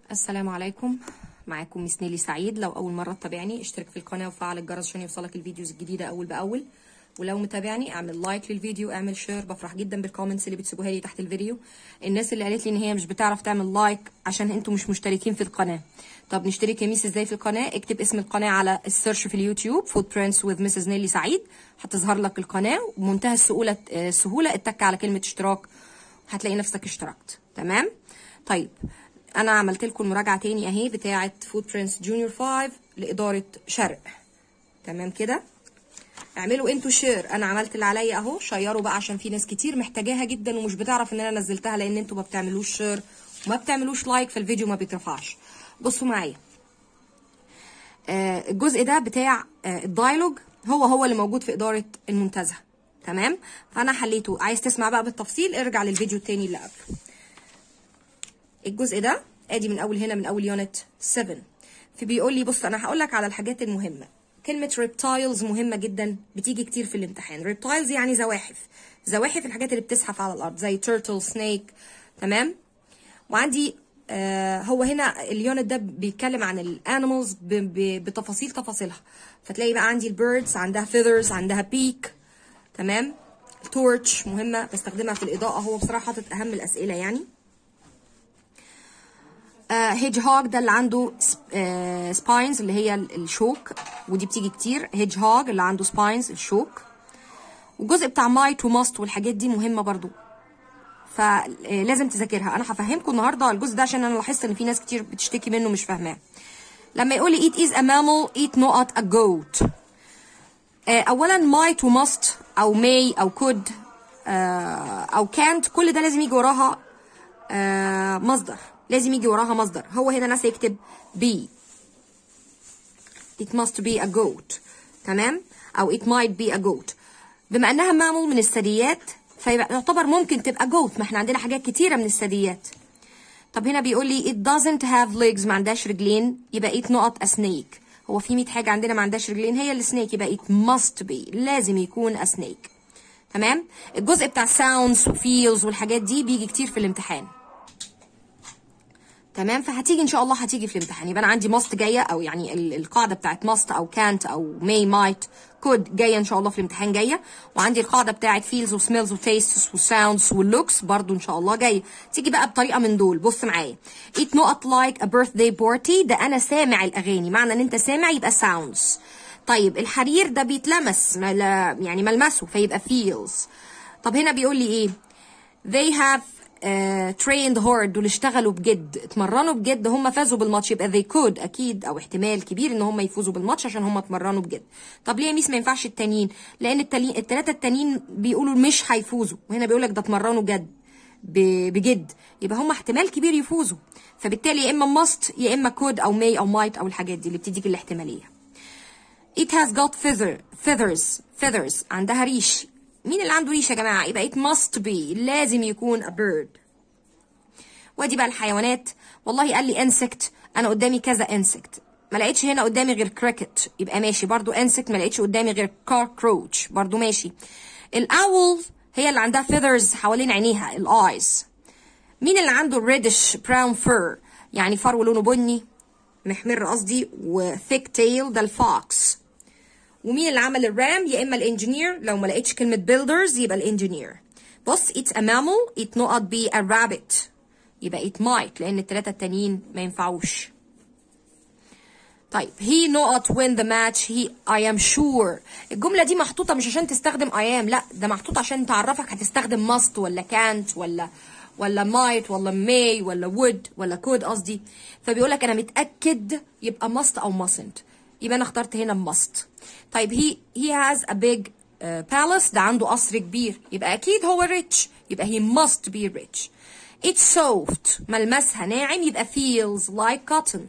السلام عليكم معاكم مس نيلي سعيد لو اول مره تتابعني اشترك في القناه وفعل الجرس عشان يوصلك الفيديوز الجديده اول باول ولو متابعني اعمل لايك للفيديو اعمل شير بفرح جدا بالكومنتس اللي بتسيبوها لي تحت الفيديو الناس اللي قالت لي ان هي مش بتعرف تعمل لايك عشان انتوا مش مشتركين في القناه طب نشترك يا ميس ازاي في القناه اكتب اسم القناه على السيرش في اليوتيوب فود برنس وذ مسز نيلي سعيد هتظهر لك القناه وبمنتهى السهوله السهوله اتك على كلمه اشتراك هتلاقي نفسك اشتركت تمام طيب انا عملت لكم المراجعه تاني اهي بتاعه فود برنس جونيور 5 لاداره شرق تمام كده اعملوا انتوا شير انا عملت اللي عليا اهو شيروا بقى عشان في ناس كتير محتاجاها جدا ومش بتعرف ان انا نزلتها لان انتوا ما بتعملوش شير وما بتعملوش لايك فالفيديو ما بيترفعش بصوا معايا آه الجزء ده بتاع آه الدايلوج هو هو اللي موجود في اداره المنتزه تمام فانا حليته عايز تسمع بقى بالتفصيل ارجع للفيديو التاني اللي قبله الجزء ده ادي من اول هنا من اول يونت 7 فبيقول لي بص انا هقول لك على الحاجات المهمه كلمه ريبتايلز مهمه جدا بتيجي كتير في الامتحان ريبتايلز يعني زواحف زواحف الحاجات اللي بتزحف على الارض زي تيرتل سنيك تمام وعندي آه هو هنا اليونت ده بيتكلم عن الانيمالز بتفاصيل تفاصيلها فتلاقي بقى عندي البيردز عندها فيذرز عندها بيك تمام تورتش مهمه بستخدمها في الاضاءه هو بصراحه حاطط اهم الاسئله يعني هيج هوج ده اللي عنده سباينز اللي هي الشوك ودي بتيجي كتير هيج هوج اللي عنده سباينز الشوك والجزء بتاع مايت وماست والحاجات دي مهمه برضو فلازم تذاكرها انا هفهمكم النهارده الجزء ده عشان انا لاحظت ان في ناس كتير بتشتكي منه مش فاهماه لما يقول لي eat is a mammal eat not a goat اولا might وماست او may او could او can't كل ده لازم يجي وراها مصدر لازم يجي وراها مصدر هو هنا ناس يكتب be it must be a goat تمام او it might be a goat بما انها مامل من الثدييات فيعتبر ممكن تبقى goat ما احنا عندنا حاجات كتيره من الثدييات طب هنا بيقول لي it doesn't have legs ما عندهاش رجلين يبقى it نقط a snake هو في 100 حاجه عندنا ما عندهاش رجلين هي السنيك يبقى it must be لازم يكون a snake تمام الجزء بتاع sounds وفيلز والحاجات دي بيجي كتير في الامتحان تمام فهتيجي ان شاء الله هتيجي في الامتحان يبقى انا عندي ماست جايه او يعني القاعده بتاعت ماست او كانت او ماي مايت كود جايه ان شاء الله في الامتحان جايه وعندي القاعده بتاعت فيلز وسميلز وتيستس وساوندز واللوكس برضو ان شاء الله جايه تيجي بقى بطريقه من دول بص معايا ايت نقط لايك ا بيرثداي بارتي ده انا سامع الاغاني معنى ان انت سامع يبقى ساوندز طيب الحرير ده بيتلمس يعني ملمسه فيبقى فيلز طب هنا بيقول لي ايه they have تريند uh, هارد دول اشتغلوا بجد اتمرنوا بجد هم فازوا بالماتش يبقى they could اكيد او احتمال كبير ان هم يفوزوا بالماتش عشان هم اتمرنوا بجد طب ليه يا ميس ما ينفعش التانيين لان التانيين الثلاثه التانيين بيقولوا مش هيفوزوا وهنا بيقول لك ده اتمرنوا جد بجد يبقى هم احتمال كبير يفوزوا فبالتالي يا اما must يا اما could او may او might او الحاجات دي اللي بتديك الاحتماليه it has got feather feathers feathers عندها ريش مين اللي عنده ريش يا جماعه يبقى it must be لازم يكون a bird وادي بقى الحيوانات والله قال لي insect انا قدامي كذا insect ما لقيتش هنا قدامي غير cricket يبقى ماشي برضو insect ما لقيتش قدامي غير cockroach برضو ماشي الاول هي اللي عندها feathers حوالين عينيها الايز مين اللي عنده reddish brown fur يعني فرو لونه بني محمر قصدي وثيك تيل ده الفوكس ومين اللي عمل الرام يا اما الانجينير لو ما لقيتش كلمه builders يبقى الانجينير بص it's a mammal it not be a rabbit يبقى it might لان الثلاثه التانيين ما ينفعوش طيب he not win the match he I am sure الجمله دي محطوطه مش عشان تستخدم I am لا ده محطوط عشان تعرفك هتستخدم must ولا can't ولا ولا might ولا may ولا would ولا could قصدي فبيقول لك انا متاكد يبقى must او mustn't يبقى انا اخترت هنا must طيب he he has a big uh, palace ده عنده قصر كبير يبقى اكيد هو rich يبقى he must be rich it's soft ملمسها ناعم يبقى feels like cotton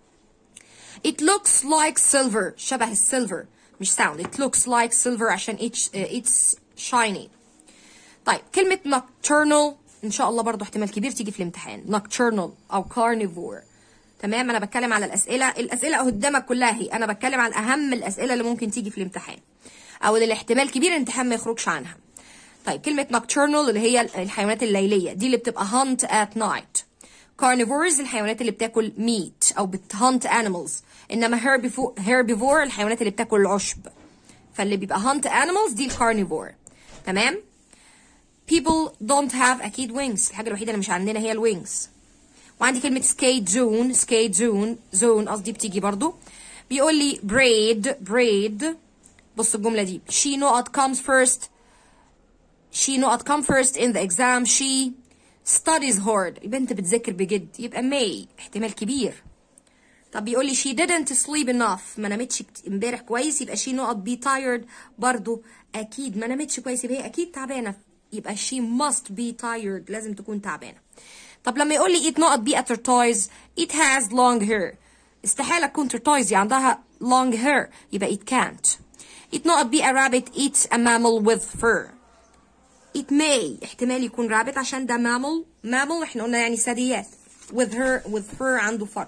it looks like silver شبه السيلفر مش sound it looks like silver عشان it's, uh, it's shiny طيب كلمة nocturnal ان شاء الله برضو احتمال كبير تيجي في الامتحان nocturnal او carnivore تمام انا بتكلم على الاسئله الاسئله قدامك كلها هي انا بتكلم عن اهم الاسئله اللي ممكن تيجي في الامتحان او اللي الاحتمال كبير الامتحان ما يخرجش عنها طيب كلمه nocturnal اللي هي الحيوانات الليليه دي اللي بتبقى hunt at night carnivores الحيوانات اللي بتاكل meat او بتهانت animals انما herbivore, herbivore الحيوانات اللي بتاكل العشب فاللي بيبقى hunt animals دي الكارنيفور تمام people don't have اكيد wings الحاجه الوحيده اللي مش عندنا هي الوينجز وعندي كلمه skate zone skate zone zone قصدي بتيجي برضو بيقول لي braid braid بص الجمله دي she not comes first she not come first in the exam she studies hard يبقى انت بتذاكر بجد يبقى may احتمال كبير طب بيقول لي she didn't sleep enough ما نامتش كت- امبارح كويس يبقى she not be tired برضو اكيد ما نامتش كويس يبقى هي اكيد تعبانه يبقى she must be tired لازم تكون تعبانه طب لما يقول لي it not be a tortoise it has long hair استحاله تكون tortoise عندها long hair يبقى it can't it not be a rabbit it's a mammal with fur it may احتمال يكون رابط عشان ده mammal mammal احنا قلنا يعني ثدييات with her with fur عنده فر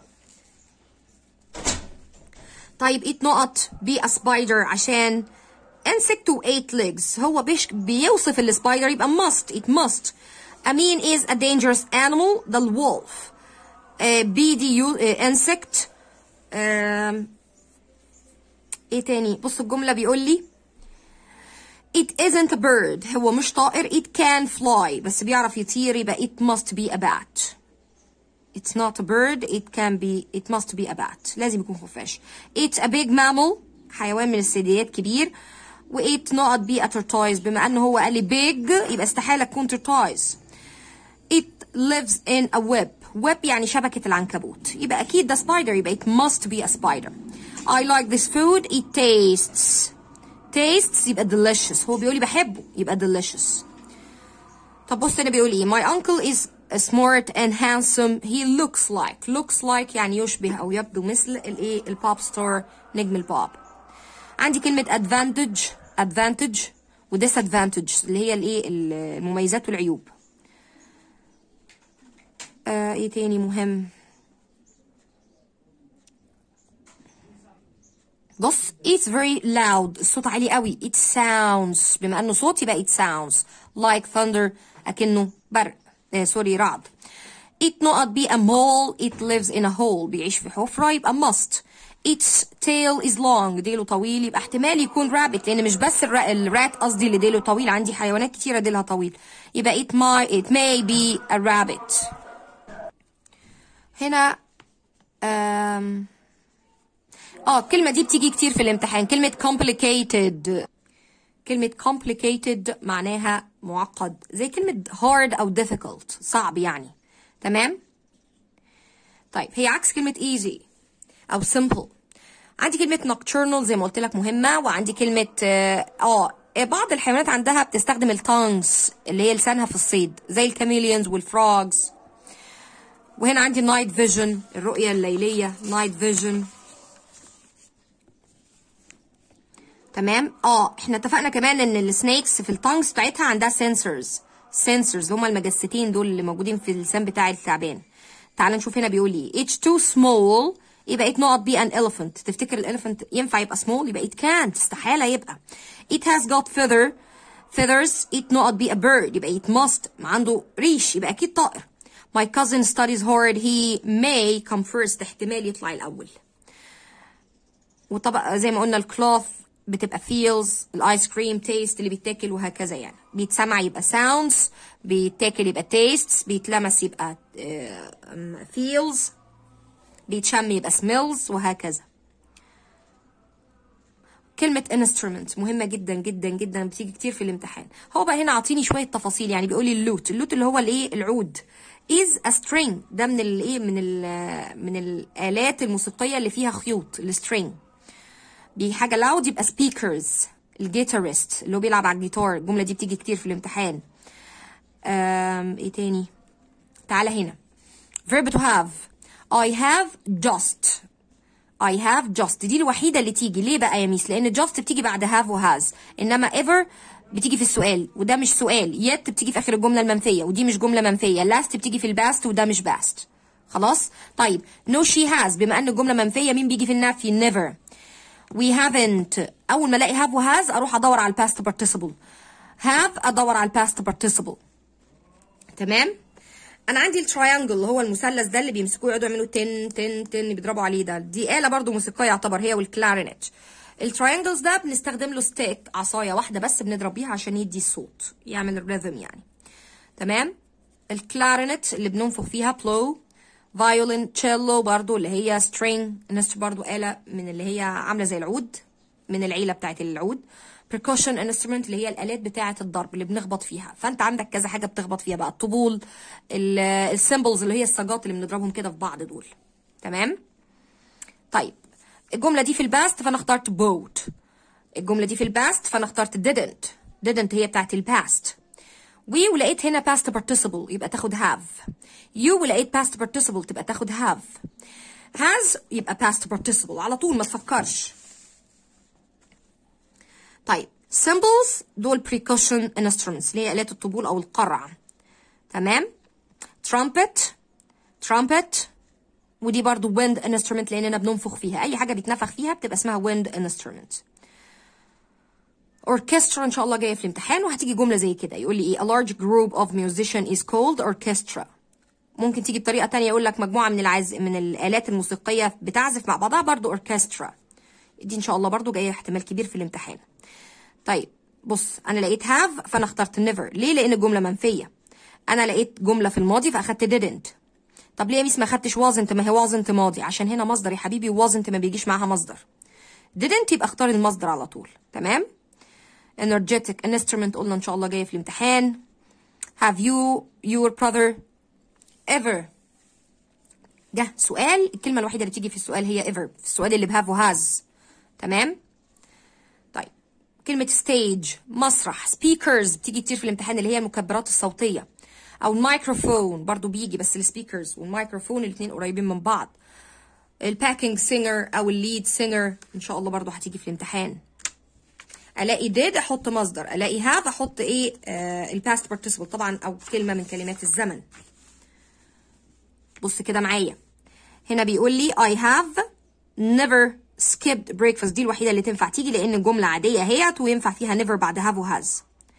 طيب it not be a spider عشان insect to eight legs هو بيش بيوصف السبايدر يبقى must it must I mean is a dangerous animal the wolf uh, be the u- uh, insect um, ايه تاني بص الجملة بيقول لي It isn't a bird هو مش طائر it can fly بس بيعرف يطير يبقى it must be a bat It's not a bird it can be it must be a bat لازم يكون خفاش It's a big mammal حيوان من الثدييات كبير و it not be a tortoise بما انه هو قال لي big يبقى استحالة تكون tortoise It lives in a web web يعني شبكة العنكبوت يبقى أكيد ده spider يبقى it must be a spider I like this food it tastes tastes يبقى delicious هو بيقول لي بحبه يبقى delicious طب بص هنا بيقول ايه my uncle is smart and handsome he looks like looks like يعني يشبه او يبدو مثل الايه البوب ستار نجم البوب عندي كلمة advantage advantage و disadvantage اللي هي الايه المميزات والعيوب آه ايه تاني مهم بص it's very loud الصوت عالي قوي it sounds بما انه صوت يبقى it sounds like thunder اكنه برق آه سوري رعد it not be a mole it lives in a hole بيعيش في حفرة يبقى must its tail is long ديله طويل يبقى احتمال يكون rabbit لان مش بس الرا- الرات قصدي اللي ديله طويل عندي حيوانات كتيرة ديلها طويل يبقى it may it may be a rabbit هنا um, اه الكلمة دي بتيجي كتير في الامتحان كلمة complicated كلمة complicated معناها معقد زي كلمة hard أو difficult صعب يعني تمام طيب هي عكس كلمة easy أو simple عندي كلمة nocturnal زي ما قلت لك مهمة وعندي كلمة اه آه، بعض الحيوانات عندها بتستخدم التونجز اللي هي لسانها في الصيد زي الكاميليونز والفروجز وهنا عندي نايت فيجن الرؤية الليلية نايت فيجن تمام اه احنا اتفقنا كمان ان السنيكس في التانجز بتاعتها عندها سنسورز سنسورز هما المجستين دول اللي موجودين في اللسان بتاع التعبان تعال نشوف هنا بيقول لي it's too small يبقى it not be an elephant تفتكر الاليفنت ينفع يبقى small يبقى it can't استحالة يبقى it has got feather feathers it not be a bird يبقى it must عنده ريش يبقى اكيد طائر my cousin studies hard he may come first احتمال يطلع الاول وطبعا زي ما قلنا الكلوث بتبقى feels الايس كريم تيست اللي بيتاكل وهكذا يعني بيتسمع يبقى sounds بيتاكل يبقى tastes بيتلمس يبقى آه، أم، feels بيتشم يبقى smells وهكذا كلمة instrument مهمة جدا جدا جدا بتيجي كتير في الامتحان هو بقى هنا عاطيني شوية تفاصيل يعني بيقول لي اللوت اللوت اللي هو الايه العود is a string ده من الايه من ال من الآلات الموسيقية اللي فيها خيوط السترينج دي حاجة loud يبقى speakers الجيتارست اللي هو بيلعب على الجيتار الجملة دي بتيجي كتير في الامتحان أم ايه تاني تعالى هنا verb to have I have just I have just دي الوحيدة اللي تيجي ليه بقى يا ميس لأن just بتيجي بعد have و has إنما ever بتيجي في السؤال وده مش سؤال yet بتيجي في آخر الجملة المنفية ودي مش جملة منفية last بتيجي في الباست وده مش باست خلاص طيب no she has بما أن الجملة منفية مين بيجي في النفي never we haven't اول ما الاقي have و has اروح ادور على الباست participle have ادور على الباست participle تمام انا عندي التراينجل اللي هو المثلث ده اللي بيمسكوه يقعدوا يعملوا تن تن تن بيضربوا عليه ده دي آلة برضو موسيقية يعتبر هي والكلارينت التراينجلز ده بنستخدم له ستيك عصاية واحدة بس بنضرب بيها عشان يدي الصوت يعمل الريذم يعني تمام الكلارينت اللي بننفخ فيها بلو فايولين تشيلو برضو اللي هي سترينج الناس برضو آلة من اللي هي عاملة زي العود من العيلة بتاعت العود percussion instrument اللي هي الآلات بتاعة الضرب اللي بنخبط فيها فأنت عندك كذا حاجة بتخبط فيها بقى الطبول السيمبلز اللي هي الصاجات اللي بنضربهم كده في بعض دول تمام طيب الجملة دي في الباست فأنا اخترت boat الجملة دي في الباست فأنا اخترت didn't didn't هي بتاعت الباست we ولقيت هنا past participle يبقى تاخد have you ولقيت past participle تبقى تاخد have has يبقى past participle على طول ما تفكرش طيب symbols دول percussion instruments اللي هي آلات الطبول أو القرع تمام trumpet trumpet ودي برضو wind instrument لأننا بننفخ فيها أي حاجة بيتنفخ فيها بتبقى اسمها wind instrument orchestra ان شاء الله جايه في الامتحان وهتيجي جمله زي كده يقول لي ايه a large group of musician is called orchestra ممكن تيجي بطريقه تانية يقول لك مجموعه من العز من الالات الموسيقيه بتعزف مع بعضها برضو orchestra دي ان شاء الله برضو جايه احتمال كبير في الامتحان طيب بص انا لقيت have فانا اخترت never ليه لان الجمله منفيه انا لقيت جمله في الماضي فاخدت didn't طب ليه يا ميس ما خدتش wasn't ما هي wasn't ماضي عشان هنا مصدر يا حبيبي wasn't ما بيجيش معاها مصدر didn't يبقى اختار المصدر على طول تمام energetic instrument قلنا ان شاء الله جايه في الامتحان have you your brother ever ده سؤال الكلمه الوحيده اللي بتيجي في السؤال هي ever في السؤال اللي بهاف وهاز تمام طيب كلمه stage مسرح speakers بتيجي كتير في الامتحان اللي هي المكبرات الصوتيه او الميكروفون برضو بيجي بس السبيكرز والميكروفون الاثنين قريبين من بعض الباكينج سينجر او الليد سينجر ان شاء الله برضو هتيجي في الامتحان الاقي did احط مصدر الاقي have احط ايه آه الباست participle طبعا او كلمه من كلمات الزمن بص كده معايا هنا بيقول لي I have never skipped breakfast دي الوحيده اللي تنفع تيجي لان الجمله عاديه هي وينفع فيها never بعد have و has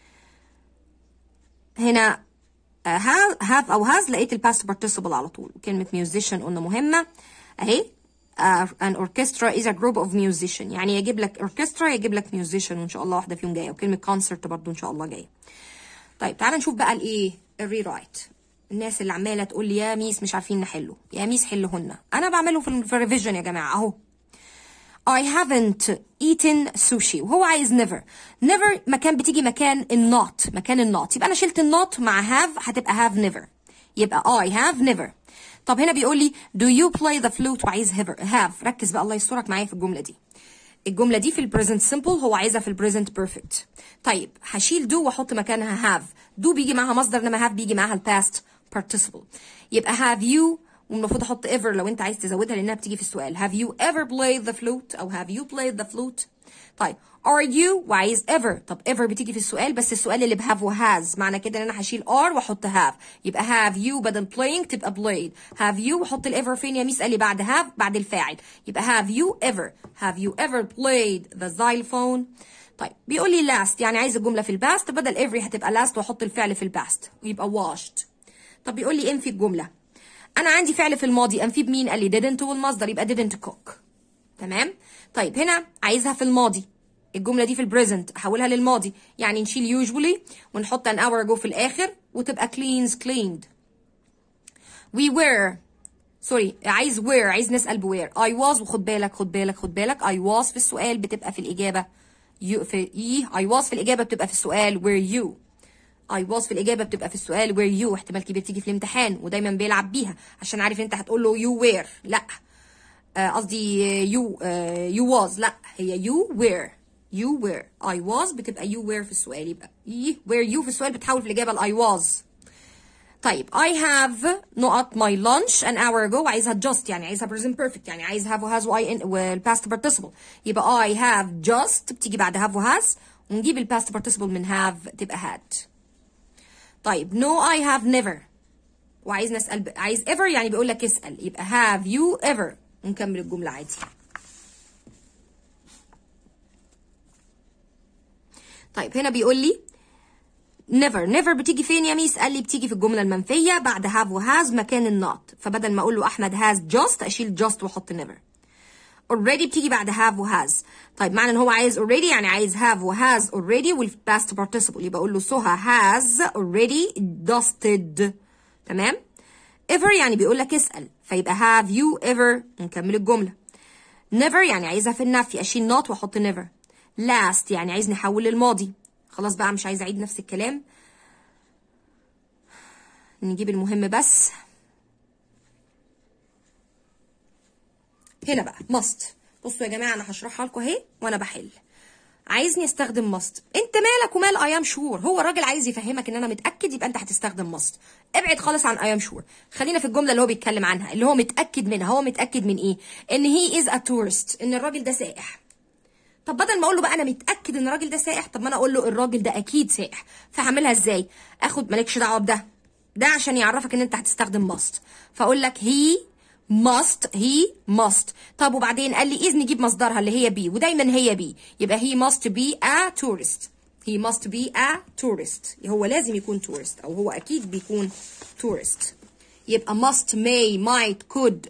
هنا uh, have, have او has لقيت الباست participle على طول كلمه musician قلنا مهمه اهي uh, an orchestra is a group of musician يعني يجيب لك orchestra يجيب لك musician وان شاء الله واحده فيهم جايه وكلمه concert برضو ان شاء الله جايه طيب تعالى نشوف بقى الايه الري رايت الناس اللي عماله تقول لي يا ميس مش عارفين نحله يا ميس حلهن انا بعمله في في الريفيجن يا جماعه اهو I haven't eaten sushi وهو عايز never never مكان بتيجي مكان النوت مكان النوت يبقى انا شلت النوت مع have هتبقى have never يبقى I have never طب هنا بيقول لي do you play the flute وعايز have have ركز بقى الله يسترك معايا في الجمله دي الجمله دي في البريزنت سمبل هو عايزها في البريزنت بيرفكت طيب هشيل do واحط مكانها have do بيجي معاها مصدر انما have بيجي معاها الباست participle يبقى have you والمفروض احط ever لو انت عايز تزودها لانها بتيجي في السؤال have you ever played the flute او have you played the flute طيب are you وعايز ever طب ever بتيجي في السؤال بس السؤال اللي بهاف وهاز معنى كده ان انا هشيل are واحط have يبقى have you بدل playing تبقى played have you واحط الايفر فين يا ميس قال لي بعد have بعد الفاعل يبقى have you ever have you ever played the xylophone طيب بيقول لي last يعني عايز الجمله في الباست بدل every هتبقى last واحط الفعل في الباست ويبقى washed طب بيقول لي انفي الجمله انا عندي فعل في الماضي انفي بمين قال لي didn't والمصدر يبقى didn't cook تمام طيب هنا عايزها في الماضي الجمله دي في البريزنت احولها للماضي يعني نشيل usually ونحط an hour ago في الاخر وتبقى cleans cleaned we were سوري عايز where عايز نسال بوير I was وخد بالك خد بالك خد بالك I was في السؤال بتبقى في الاجابه you في e I was في الاجابه بتبقى في السؤال were you I was في الإجابة بتبقى في السؤال where you احتمال كبير تيجي في الامتحان ودايما بيلعب بيها عشان عارف انت هتقول له you were لا قصدي uh, you uh, you was لا هي you were you were I was بتبقى you were في السؤال يبقى e where you في السؤال بتحول في الإجابة ل I was طيب I have نقط my lunch an hour ago وعايزها just يعني عايزها present perfect يعني عايز have و has و I in وال past participle يبقى I have just بتيجي بعد have و has ونجيب ال past participle من have تبقى had طيب no I have never وعايز نسأل ب... عايز ever يعني بيقول لك اسأل يبقى have you ever ونكمل الجملة عادي طيب هنا بيقول لي never never بتيجي فين يا ميس قال لي بتيجي في الجمله المنفيه بعد have و has مكان النوت فبدل ما اقول له احمد has just اشيل just واحط never already بتيجي بعد have و has طيب معنى ان هو عايز already يعني عايز have و has already والpast participle يبقى اقول له سهى has already dusted تمام ever يعني بيقول لك اسال فيبقى have you ever نكمل الجمله never يعني عايزها في النفي اشيل not واحط never last يعني عايز نحول للماضي خلاص بقى مش عايز اعيد نفس الكلام نجيب المهم بس هنا بقى must بصوا يا جماعه انا هشرحها لكم اهي وانا بحل عايزني استخدم must انت مالك ومال اي ام شور هو الراجل عايز يفهمك ان انا متاكد يبقى انت هتستخدم must ابعد خالص عن اي ام شور خلينا في الجمله اللي هو بيتكلم عنها اللي هو متاكد منها هو متاكد من ايه ان هي از ا tourist ان الراجل ده سائح طب بدل ما اقول له بقى انا متاكد ان الراجل ده سائح طب ما انا اقول له الراجل ده اكيد سائح فهعملها ازاي اخد مالكش دعوه بده ده عشان يعرفك ان انت هتستخدم must فاقول لك he must he must طب وبعدين قال لي اذ نجيب مصدرها اللي هي بي ودايما هي بي يبقى he must be a tourist he must be a tourist هو لازم يكون tourist او هو اكيد بيكون tourist يبقى must may might could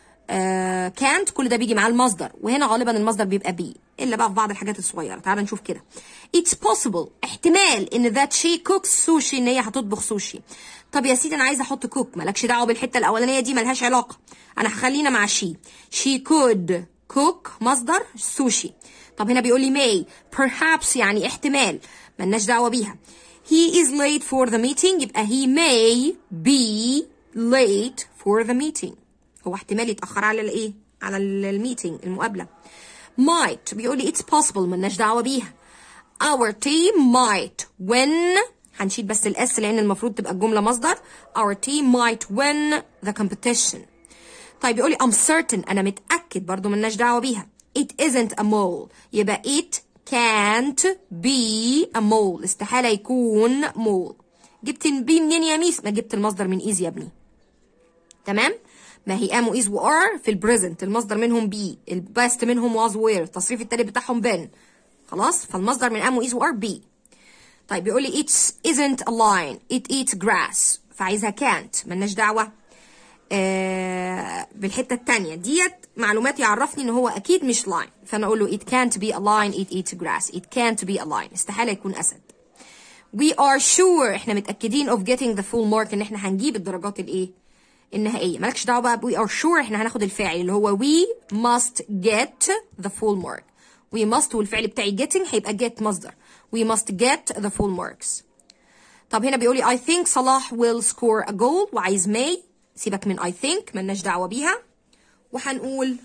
آه can't كل ده بيجي مع المصدر وهنا غالبا المصدر بيبقى بي الا بقى في بعض الحاجات الصغيره تعال نشوف كده it's possible احتمال ان that she cooks sushi ان هي هتطبخ سوشي طب يا سيدي انا عايزه احط كوك مالكش دعوه بالحته الاولانيه دي ملهاش علاقه انا هخلينا مع she she could cook مصدر سوشي طب هنا بيقول لي may perhaps يعني احتمال ملناش دعوه بيها he is late for the meeting يبقى he may be late for the meeting هو احتمال يتاخر على الايه على الميتنج المقابله might بيقول لي it's possible ملناش دعوه بيها our team might win هنشيل بس الاس لان المفروض تبقى الجمله مصدر our team might win the competition طيب يقول لي I'm certain انا متاكد برضو ملناش دعوه بيها it isn't a mole يبقى it can't be a mole استحاله يكون mole جبت البي منين يا ميس ما جبت المصدر من ايز يا ابني تمام ما هي ام وايز وار في البريزنت المصدر منهم بي الباست منهم واز وير التصريف التالت بتاعهم بين خلاص فالمصدر من ام وايز وار بي طيب بيقول لي it isn't a lion it eats grass فعايزها can't ملناش دعوه آه بالحته الثانيه ديت معلومات يعرفني ان هو اكيد مش لاين فانا اقول له it can't be a lion it eats grass it can't be a lion استحاله يكون اسد we are sure احنا متاكدين of getting the full mark ان احنا هنجيب الدرجات الايه النهائيه مالكش دعوه بقى we are sure احنا هناخد الفاعل اللي هو we must get the full mark we must والفعل بتاعي getting هيبقى get مصدر we must get the full marks طب هنا بيقول لي I think صلاح will score a goal وعايز may سيبك من I think ملناش دعوة بيها وهنقول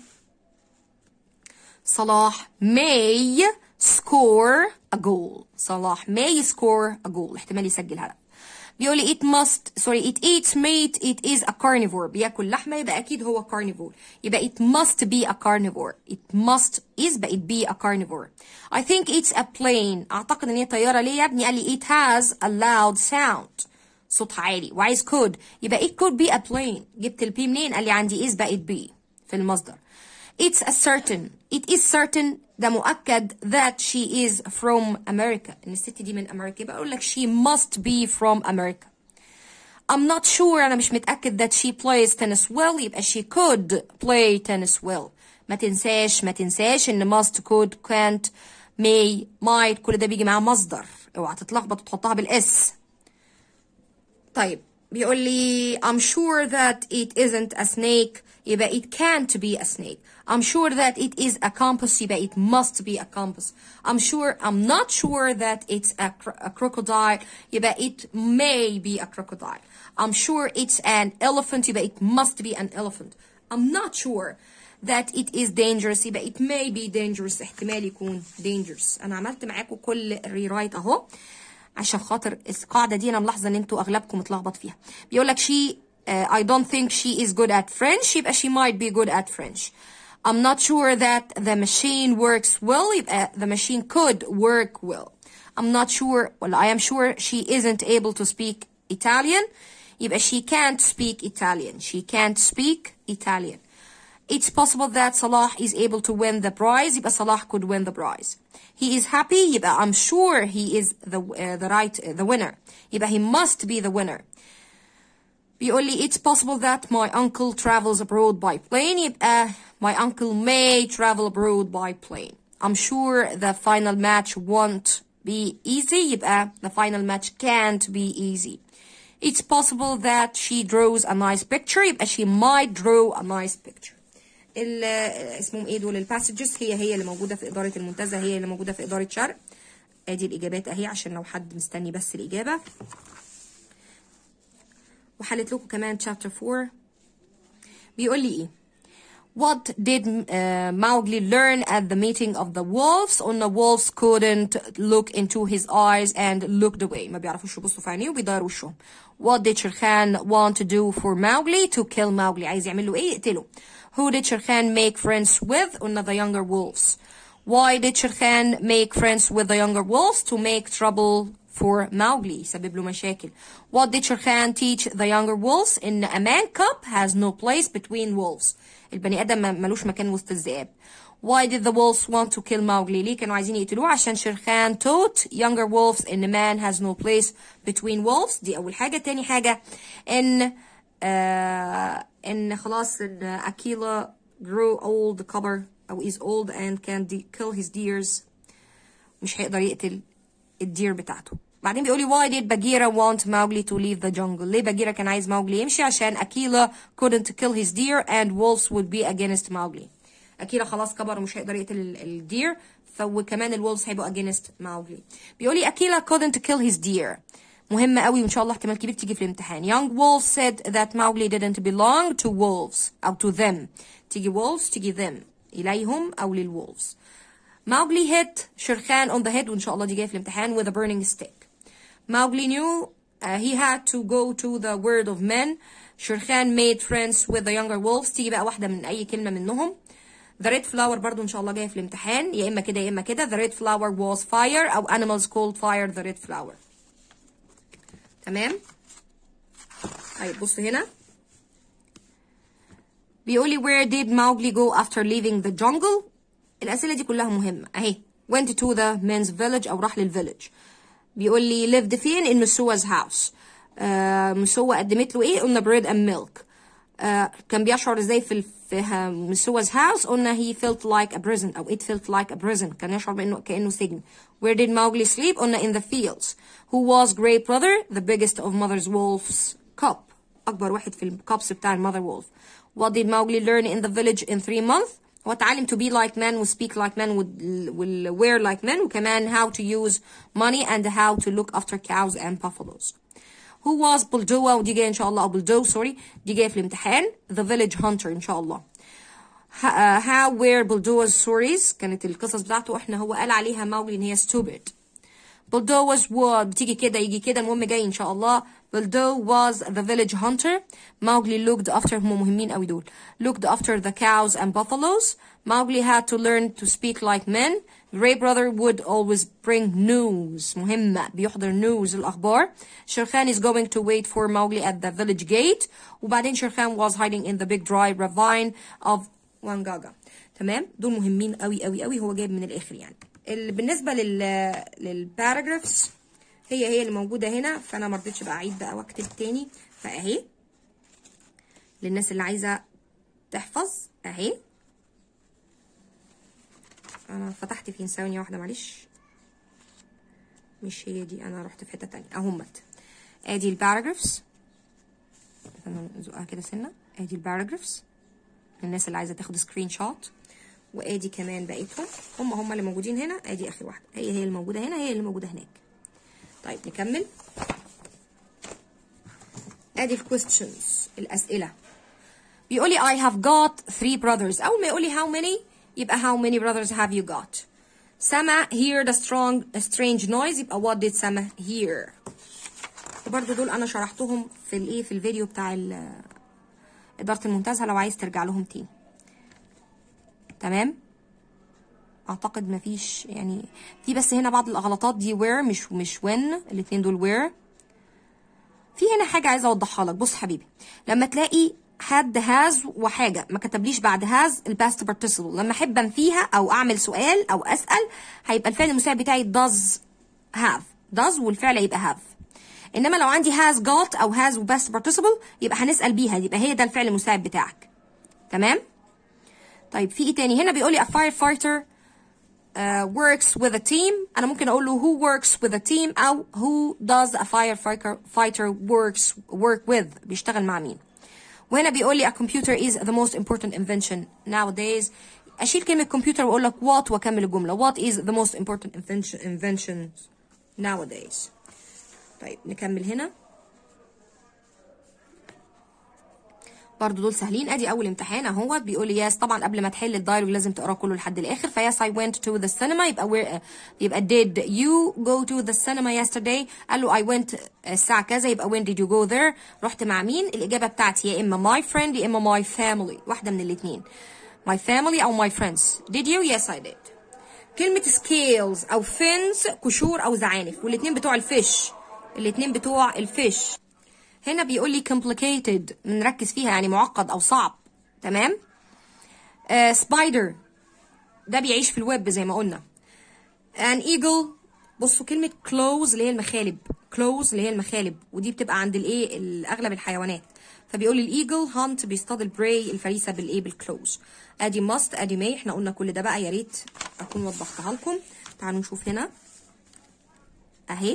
صلاح may score a goal صلاح may score a goal احتمال يسجل هدف بيقول لي it must sorry it eats meat it is a carnivore بياكل لحمه يبقى اكيد هو carnivore يبقى it must be a carnivore it must is بقت be a carnivore I think it's a plane اعتقد ان هي طياره ليه يا ابني قال لي it has a loud sound صوتها عالي وعايز could يبقى it could be a plane جبت البي منين قال لي عندي is بقت be في المصدر it's a certain it is certain ده مؤكد that she is from America ان الست دي من امريكا يبقى اقول لك she must be from America I'm not sure انا مش متاكد that she plays tennis well يبقى she could play tennis well ما تنساش ما تنساش ان must could can't may might كل ده بيجي معاه مصدر اوعى تتلخبط وتحطها بالاس طيب بيقول لي I'm sure that it isn't a snake يبقى it can't be a snake I'm sure that it is a compass يبقى it must be a compass I'm sure I'm not sure that it's a, cro a crocodile يبقى it may be a crocodile I'm sure it's an elephant يبقى it must be an elephant I'm not sure that it is dangerous يبقى it may be dangerous احتمال يكون dangerous انا عملت معاكم كل الريرايت اهو عشان خاطر القاعده دي انا ملاحظه ان انتوا اغلبكم متلخبط فيها بيقول لك she uh, I don't think she is good at French يبقى she might be good at French I'm not sure that the machine works well يبقى the machine could work well I'm not sure well I am sure she isn't able to speak Italian يبقى she can't speak Italian she can't speak Italian It's possible that Salah is able to win the prize. يبقى Salah could win the prize. He is happy. يبقى I'm sure he is the uh, the right uh, the winner. يبقى he must be the winner. بيقول لي it's possible that my uncle travels abroad by plane. يبقى my uncle may travel abroad by plane. I'm sure the final match won't be easy. يبقى the final match can't be easy. It's possible that she draws a nice picture. يبقى she might draw a nice picture. ال- اسمهم ايه دول الباسجز هي هي اللي موجوده في اداره المنتزه هي اللي موجوده في اداره شرق ادي الاجابات اهي عشان لو حد مستني بس الاجابه وحلت لكم كمان chapter 4 بيقول لي ايه What did uh, Mowgli learn at the meeting of the wolves? قلنا wolves couldn't look into his eyes and looked away. ما بيعرفوش يبصوا في عينيه وبيداروا وشهم. What did Sher Khan want to do for Mowgli? To kill Mowgli. عايز يعمل له ايه؟ يقتله. Who did Sher Khan make friends with? قلنا the younger wolves. Why did Sher Khan make friends with the younger wolves? To make trouble for Mowgli. يسبب له مشاكل. What did Sher Khan teach the younger wolves? In a man cub has no place between wolves. البني ادم ما- ملوش مكان وسط الذئاب. Why did the wolves want to kill Mowgli? ليه كانوا عايزين يقتلوه؟ عشان شير خان taught younger wolves in a man has no place between wolves. دي أول حاجة. تاني حاجة إن آه إن خلاص إن أكيلا grew old كبر أو is old and can de- kill his deers. مش هيقدر يقتل الدير بتاعته بعدين بيقولي why did Bagheera want Mowgli to leave the jungle ليه باجيرا كان عايز موجلي يمشي عشان أكيلا couldn't kill his deer and wolves would be against Mowgli أكيلا خلاص كبر ومش هيقدر يقتل ال- الدير فوكمان الولفز هيبقوا against Mowgli بيقولي أكيلا couldn't kill his deer مهمة قوي وإن شاء الله احتمال كبير تيجي في الامتحان young wolf said that Mowgli didn't belong to wolves أو to them تيجي wolves تيجي them إليهم أو للولفز Mowgli hit Sher Khan on the head وإن شاء الله دي جاية في الامتحان with a burning stick. Mowgli knew uh, he had to go to the word of men. Sher Khan made friends with the younger wolves. تيجي بقى واحدة من أي كلمة منهم. The red flower برضو إن شاء الله جاية في الامتحان يا إما كده يا إما كده. The red flower was fire أو animals called fire the red flower. تمام؟ طيب بص هنا. بيقولي where did Mowgli go after leaving the jungle الأسئلة دي كلها مهمة أهي went to the men's village أو راح للفيلج بيقول لي lived فين in مسوا's house آه مسوة قدمت له إيه قلنا bread and milk آه كان بيشعر إزاي في ال- في ها- مسوا's house قلنا he felt like a prison أو it felt like a prison كان يشعر بأنه كأنه سجن where did Mowgli sleep قلنا in the fields who was great brother the biggest of mother's wolves cub أكبر واحد في الكابس بتاع المother wolf what did Mowgli learn in the village in three months هو اتعلم to be like men و speak like men و will wear like men وكمان how to use money and how to look after cows and buffaloes who was بلدوة ودي جاية إن شاء الله أو بلدو سوري دي جاية في الامتحان the village hunter إن شاء الله ه- uh, how were بلدو's stories كانت القصص بتاعته احنا هو قال عليها ماولي ان هي stupid بلدو was what بتيجي كده يجي كده المهم جاي ان شاء الله بلدو was the village hunter Mowgli looked after هم مهمين قوي دول looked after the cows and buffaloes Mowgli had to learn to speak like men Grey brother would always bring news مهمة بيحضر news الأخبار Sher Khan is going to wait for Mowgli at the village gate وبعدين Sher Khan was hiding in the big dry ravine of Wangaga تمام دول مهمين قوي قوي قوي هو جايب من الآخر يعني ال- بالنسبة لل للباراجرافز هي هي اللي موجودة هنا فأنا ما رضيتش بقى أعيد بقى وأكتب تاني فأهي للناس اللي عايزة تحفظ أهي أنا فتحت فين ثانية واحدة معلش مش هي دي أنا رحت في حتة تانية أهمت أدي الباراجرافز أنا نزقها كده سنة أدي الباراجرافز للناس اللي عايزة تاخد سكرين شوت وادي كمان بقيتهم هم هم اللي موجودين هنا ادي اخر واحده هي هي اللي موجوده هنا هي اللي موجوده هناك طيب نكمل ادي الكويستشنز الاسئله بيقولي I have got three brothers اول ما يقولي how many يبقى how many brothers have you got سما heard a strong a strange noise يبقى what did سما hear وبرده دول انا شرحتهم في الايه في الفيديو بتاع ال- اداره المنتزه لو عايز ترجع لهم تاني تمام اعتقد مفيش يعني في بس هنا بعض الاغلاطات دي where مش مش when الاتنين دول where في هنا حاجه عايزه اوضحها لك بص حبيبي لما تلاقي had has وحاجه ما كتبليش بعد has الباست participle لما احب انفيها او اعمل سؤال او اسال هيبقى الفعل المساعد بتاعي does have does والفعل يبقى have انما لو عندي has got او has وباست participle يبقى هنسال بيها يبقى هي ده الفعل المساعد بتاعك تمام طيب في ايه تاني هنا بيقول لي a firefighter uh, works with a team انا ممكن اقول له who works with a team او who does a firefighter fighter works work with بيشتغل مع مين وهنا بيقول لي a computer is the most important invention nowadays اشيل كلمه كمبيوتر واقول لك what واكمل الجمله what is the most important invention inventions nowadays طيب نكمل هنا برضو دول سهلين ادي اول امتحان اهوت بيقول لي يس طبعا قبل ما تحل الدايلوج لازم تقراه كله لحد الاخر فيس I went to the cinema يبقى where يبقى did you go to the cinema yesterday قال له I went الساعة كذا يبقى when did you go there رحت مع مين الإجابة بتاعتي يا إما my friend يا إما my family واحدة من الاتنين my family أو my friends did you yes I did كلمة scales أو fins قشور أو زعانف والاتنين بتوع الفيش الاتنين بتوع الفيش هنا بيقول لي complicated نركز فيها يعني معقد او صعب تمام آه spider ده بيعيش في الويب زي ما قلنا an eagle بصوا كلمة close اللي هي المخالب close اللي هي المخالب ودي بتبقى عند الايه اغلب الحيوانات فبيقول لي الايجل هانت بيصطاد البراي الفريسه بالايه بالكلوز ادي ماست ادي ماي احنا قلنا كل ده بقى يا ريت اكون وضحتها لكم تعالوا نشوف هنا اهي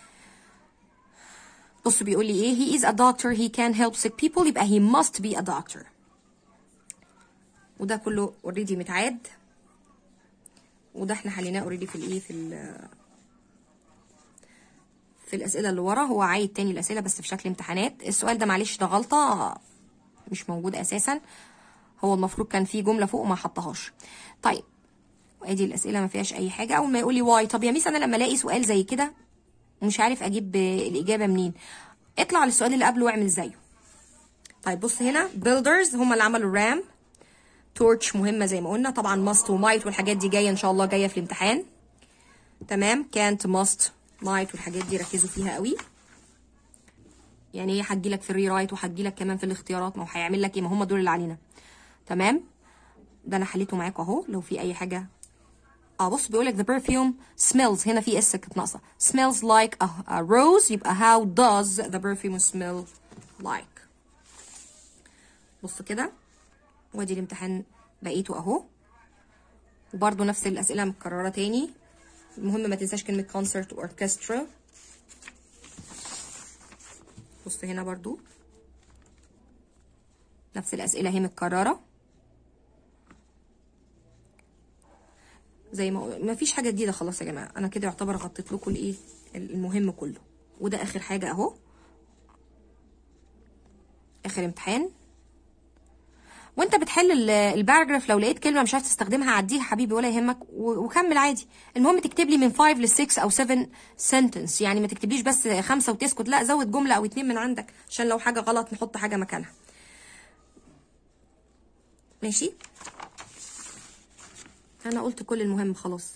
بص بيقول لي ايه he is a doctor he can help sick people يبقى he must be a doctor وده كله اوريدي متعاد وده احنا حليناه اوريدي في الايه في ال في الاسئله اللي ورا هو عايد تاني الاسئله بس في شكل امتحانات السؤال ده معلش ده غلطه مش موجود اساسا هو المفروض كان في جمله فوق وما حطهاش طيب ادي الاسئله ما فيهاش اي حاجه اول ما يقول لي واي طب يا ميس انا لما الاقي سؤال زي كده ومش عارف اجيب الاجابه منين اطلع للسؤال اللي قبله واعمل زيه طيب بص هنا builders هم اللي عملوا الرام تورتش مهمه زي ما قلنا طبعا ماست ومايت والحاجات دي جايه ان شاء الله جايه في الامتحان تمام كانت ماست مايت والحاجات دي ركزوا فيها قوي يعني هي هتجي لك في الري رايت وهتجي لك كمان في الاختيارات ما هو هيعمل لك ايه ما هم دول اللي علينا تمام ده انا حليته معاكم اهو لو في اي حاجه اه بص بيقول لك the perfume smells هنا في اس كانت ناقصه smells like a, a rose يبقى how does the perfume smell like بص كده وادي الامتحان بقيته اهو وبرده نفس الاسئله متكرره تاني المهم ما تنساش كلمه concert orchestra بص هنا برضو نفس الاسئله هي متكرره زي ما ما فيش حاجه جديده خلاص يا جماعه انا كده يعتبر غطيت لكم الايه المهم كله وده اخر حاجه اهو اخر امتحان وانت بتحل الباراجراف لو لقيت كلمه مش عارف تستخدمها عديها حبيبي ولا يهمك وكمل عادي المهم تكتب لي من 5 ل 6 او 7 سنتنس يعني ما تكتبليش بس خمسه وتسكت لا زود جمله او اتنين من عندك عشان لو حاجه غلط نحط حاجه مكانها ماشي انا قلت كل المهم خلاص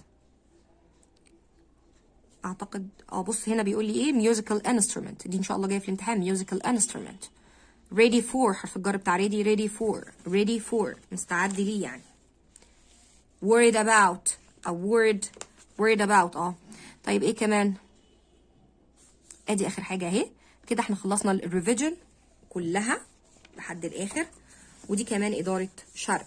اعتقد اه بص هنا بيقول لي ايه musical instrument دي ان شاء الله جايه في الامتحان musical instrument ready for حرف الجر بتاع ready ready for ready for مستعد ليه يعني worried about او worried worried about اه طيب ايه كمان ادي اخر حاجه اهي كده احنا خلصنا الريفيجن كلها لحد الاخر ودي كمان اداره شرق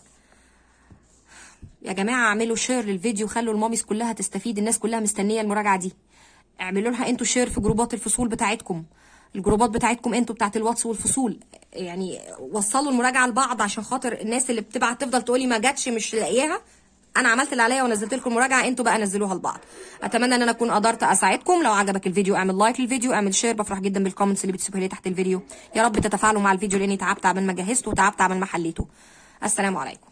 يا جماعه اعملوا شير للفيديو خلوا الماميز كلها تستفيد الناس كلها مستنيه المراجعه دي اعملوا لها انتوا شير في جروبات الفصول بتاعتكم الجروبات بتاعتكم انتوا بتاعت الواتس والفصول يعني وصلوا المراجعه لبعض عشان خاطر الناس اللي بتبعت تفضل تقولي ما جاتش مش لاقياها انا عملت اللي عليا ونزلت لكم المراجعه انتوا بقى نزلوها لبعض اتمنى ان انا اكون قدرت اساعدكم لو عجبك الفيديو اعمل لايك للفيديو اعمل شير بفرح جدا بالكومنتس اللي بتسيبوها لي تحت الفيديو يا رب تتفاعلوا مع الفيديو لاني تعبت عبال ما جهزته وتعبت عبال ما حليته السلام عليكم